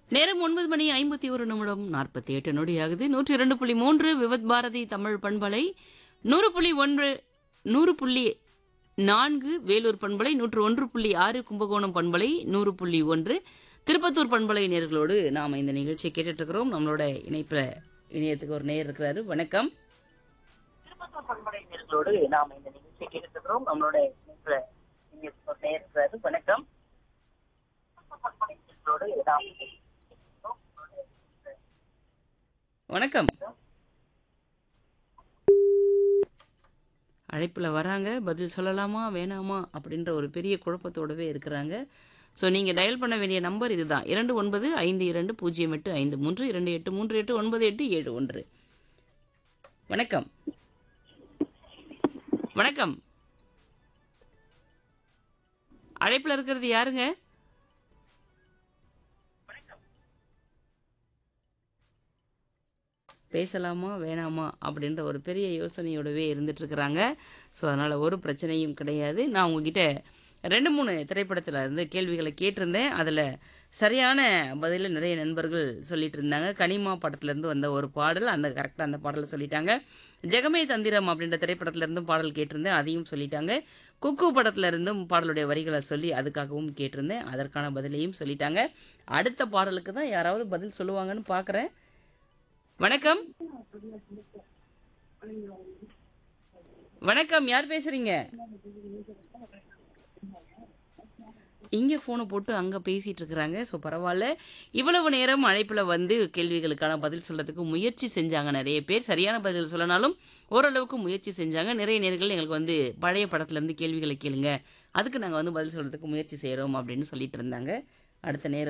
நேரம் ஒன்பது மணி ஐம்பத்தி ஒரு நிமிடம் நாற்பத்தி எட்டு நொடியாகுது நூற்றி இரண்டு புள்ளி மூன்று விவத் பாரதி தமிழ் பண்பலை நூறு புள்ளி ஒன்று நூறு புள்ளி நான்கு வேலூர் பண்பலை நூற்று ஒன்று புள்ளி ஆறு கும்பகோணம் பண்பலை நூறு புள்ளி ஒன்று திருப்பத்தூர் பண்பலை நேர்களோடு நாம் இந்த நிகழ்ச்சியை கேட்டுட்டு இருக்கிறோம் நம்மளோட இணைப்பில் இணையத்துக்கு ஒரு நேயர் இருக்கிறாரு வணக்கம் திருப்பத்தூர் பண்பலை நேர்களோடு நாம் இந்த நிகழ்ச்சியை கேட்டுக்கிறோம் நம்மளோட இணைப்புல இங்க ஒரு நேயர் இருக்கிறாரு வணக்கம் திருப்பத்தூர் பண்பலை நேயர்களோடு நாம் இந்த நிகழ்ச்சியை கேட்டுக்கிறோம். நம்மளோட இணைப்புல வணக்கம் அழைப்பில் வராங்க பதில் சொல்லலாமா வேணாமா அப்படின்ற ஒரு பெரிய குழப்பத்தோடவே இருக்கிறாங்க ஸோ நீங்கள் டயல் பண்ண வேண்டிய நம்பர் இதுதான் இரண்டு ஒன்பது ஐந்து இரண்டு பூஜ்ஜியம் எட்டு ஐந்து மூன்று இரண்டு எட்டு மூன்று எட்டு ஒன்பது எட்டு ஏழு ஒன்று வணக்கம் வணக்கம் அழைப்பில் இருக்கிறது யாருங்க பேசலாமா வேணாமா அப்படின்ற ஒரு பெரிய யோசனையோடவே இருந்துட்டு இருக்கிறாங்க ஸோ அதனால் ஒரு பிரச்சனையும் கிடையாது நான் உங்ககிட்ட ரெண்டு மூணு திரைப்படத்தில் இருந்து கேள்விகளை கேட்டிருந்தேன் அதில் சரியான பதில நிறைய நண்பர்கள் சொல்லிட்டு இருந்தாங்க கனிமா படத்துலேருந்து வந்த ஒரு பாடல் அந்த கரெக்டாக அந்த பாடலை சொல்லிட்டாங்க ஜெகமே தந்திரம் அப்படின்ற திரைப்படத்துல இருந்தும் பாடல் கேட்டிருந்தேன் அதையும் சொல்லிட்டாங்க குக்கு படத்துல இருந்தும் பாடலுடைய வரிகளை சொல்லி அதுக்காகவும் கேட்டிருந்தேன் அதற்கான பதிலையும் சொல்லிட்டாங்க அடுத்த பாடலுக்கு தான் யாராவது பதில் சொல்லுவாங்கன்னு பார்க்குறேன் வணக்கம் வணக்கம் யார் பேசுறீங்க இங்கே ஃபோனை போட்டு அங்கே பேசிகிட்டு இருக்கிறாங்க ஸோ பரவாயில்ல இவ்வளவு நேரம் அழைப்பில் வந்து கேள்விகளுக்கான பதில் சொல்கிறதுக்கு முயற்சி செஞ்சாங்க நிறைய பேர் சரியான பதில் சொல்லனாலும் ஓரளவுக்கு முயற்சி செஞ்சாங்க நிறைய நேர்கள் எங்களுக்கு வந்து பழைய படத்துலேருந்து கேள்விகளை கேளுங்க அதுக்கு நாங்கள் வந்து பதில் சொல்கிறதுக்கு முயற்சி செய்கிறோம் அப்படின்னு சொல்லிட்டு இருந்தாங்க அடுத்த நேரம்